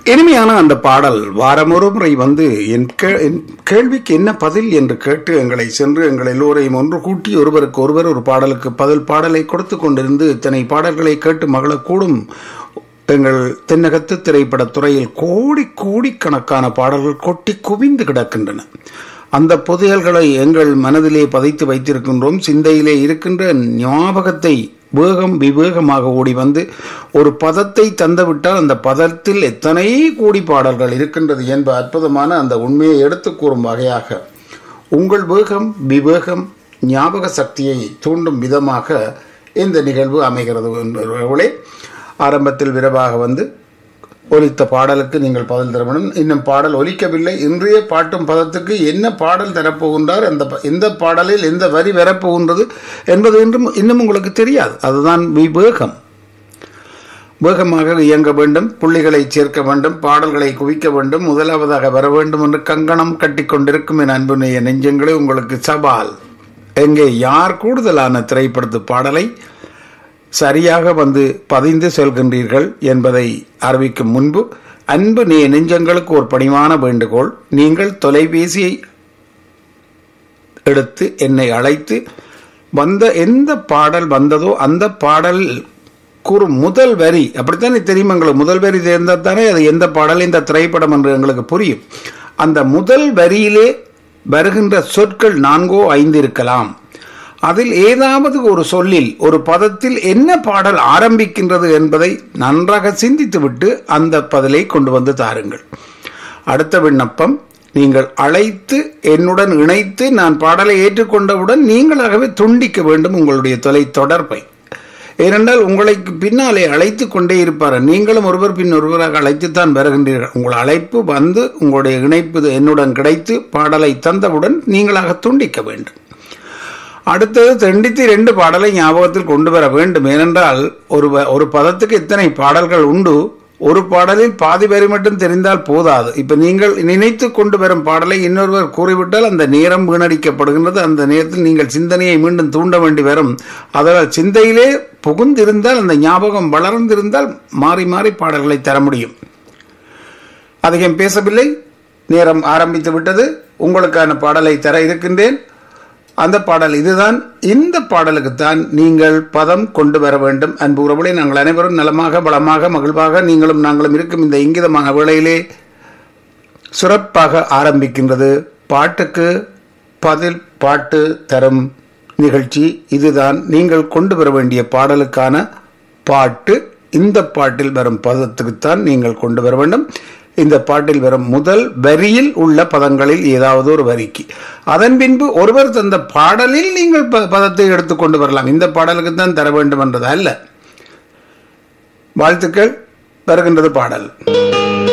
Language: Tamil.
இனிமையான அந்த பாடல் வாரமொரு முறை வந்து என் கே- என் கேள்விக்கு என்ன பதில் என்று கேட்டு எங்களை சென்று எங்கள் எல்லோரையும் ஒன்று கூட்டி ஒருவருக்கு ஒருவர் ஒரு பாடலுக்கு பதில் பாடலை கொடுத்து கொண்டிருந்து இத்தனை பாடல்களை கேட்டு மகளக்கூடும் எங்கள் தென்னகத்து திரைப்படத் துறையில் கோடி கோடிக்கணக்கான பாடல்கள் கொட்டி குவிந்து கிடக்கின்றன அந்த புதையல்களை எங்கள் மனதிலே பதித்து வைத்திருக்கின்றோம் சிந்தையிலே இருக்கின்ற ஞாபகத்தை வேகம் விவேகமாக ஓடி வந்து ஒரு பதத்தை தந்துவிட்டால் அந்த பதத்தில் எத்தனை கோடி பாடல்கள் இருக்கின்றது என்ப அற்புதமான அந்த உண்மையை எடுத்து கூறும் வகையாக உங்கள் வேகம் விவேகம் ஞாபக சக்தியை தூண்டும் விதமாக இந்த நிகழ்வு அமைகிறது என்பவர்களே ஆரம்பத்தில் விரைவாக வந்து ஒலித்த பாடலுக்கு நீங்கள் பதில் தர வேண்டும் இன்னும் பாடல் ஒலிக்கவில்லை இன்றைய பாட்டும் பதத்துக்கு என்ன பாடல் தரப்போகின்றார் அந்த ப- எந்த பாடலில் எந்த வரி வரப்போகின்றது என்பது இன்றும் இன்னும் உங்களுக்கு தெரியாது அதுதான் விவேகம் வேகமாக இயங்க வேண்டும் புள்ளிகளை சேர்க்க வேண்டும் பாடல்களை குவிக்க வேண்டும் முதலாவதாக வர வேண்டும் என்று கங்கணம் கட்டிக்கொண்டிருக்கும் என் அன்பு நேய நெஞ்சங்களே உங்களுக்கு சவால் எங்கே யார் கூடுதலான திரைப்படத்து பாடலை சரியாக வந்து பதிந்து செல்கின்றீர்கள் என்பதை அறிவிக்கும் முன்பு அன்பு நேய நெஞ்சங்களுக்கு ஒரு பணிவான வேண்டுகோள் நீங்கள் தொலைபேசியை எடுத்து என்னை அழைத்து வந்த எந்த பாடல் வந்ததோ அந்த பாடல் கூறும் முதல் வரி அப்படித்தானே தெரியும் எங்களுக்கு முதல் வரி தெரிந்தால் தானே அது எந்த பாடல் இந்த திரைப்படம் என்று எங்களுக்கு புரியும் அந்த முதல் வரியிலே வருகின்ற சொற்கள் நான்கோ ஐந்து இருக்கலாம் அதில் ஏதாவது ஒரு சொல்லில் ஒரு பதத்தில் என்ன பாடல் ஆரம்பிக்கின்றது என்பதை நன்றாக சிந்தித்துவிட்டு அந்த பதிலை கொண்டு வந்து தாருங்கள் அடுத்த விண்ணப்பம் நீங்கள் அழைத்து என்னுடன் இணைத்து நான் பாடலை ஏற்றுக்கொண்டவுடன் நீங்களாகவே துண்டிக்க வேண்டும் உங்களுடைய தொலை தொடர்பை ஏனென்றால் உங்களை பின்னாலே அழைத்து கொண்டே இருப்பார் நீங்களும் ஒருவர் பின் ஒருவராக அழைத்துத்தான் வருகின்றீர்கள் உங்கள் அழைப்பு வந்து உங்களுடைய இணைப்பு என்னுடன் கிடைத்து பாடலை தந்தவுடன் நீங்களாக துண்டிக்க வேண்டும் அடுத்தது தண்டித்து ரெண்டு பாடலை ஞாபகத்தில் கொண்டு வர வேண்டும் ஏனென்றால் ஒரு வ- ஒரு பதத்துக்கு இத்தனை பாடல்கள் உண்டு ஒரு பாடலில் பாதி வரி மட்டும் தெரிந்தால் போதாது இப்ப நீங்கள் நினைத்து கொண்டு வரும் பாடலை இன்னொருவர் கூறிவிட்டால் அந்த நேரம் வீணடிக்கப்படுகின்றது அந்த நேரத்தில் நீங்கள் சிந்தனையை மீண்டும் தூண்ட வேண்டி வரும் அதனால் சிந்தையிலே புகுந்திருந்தால் அந்த ஞாபகம் வளர்ந்திருந்தால் மாறி மாறி பாடல்களை தர முடியும் அதிகம் பேசவில்லை நேரம் ஆரம்பித்து விட்டது உங்களுக்கான பாடலை தர இருக்கின்றேன் அந்த பாடல் இதுதான் இந்த பாடலுக்குத்தான் நீங்கள் பதம் கொண்டு வர வேண்டும் அன்பு உறவுகளை நாங்கள் அனைவரும் நலமாக பலமாக மகிழ்வாக நீங்களும் நாங்களும் இருக்கும் இந்த இங்கிதமான வேளையிலே சிறப்பாக ஆரம்பிக்கின்றது பாட்டுக்கு பதில் பாட்டு தரும் நிகழ்ச்சி இதுதான் நீங்கள் கொண்டு வர வேண்டிய பாடலுக்கான பாட்டு இந்த பாட்டில் வரும் பதத்துக்குத்தான் நீங்கள் கொண்டு வர வேண்டும் இந்த பாட்டில் வரும் முதல் வரியில் உள்ள பதங்களில் ஏதாவது ஒரு வரிக்கு அதன் பின்பு ஒருவர் தந்த பாடலில் நீங்கள் ப- பதத்தை எடுத்துக்கொண்டு வரலாம் இந்த பாடலுக்கு தான் தர வேண்டும் என்றது அல்ல வாழ்த்துக்கள் வருகின்றது பாடல்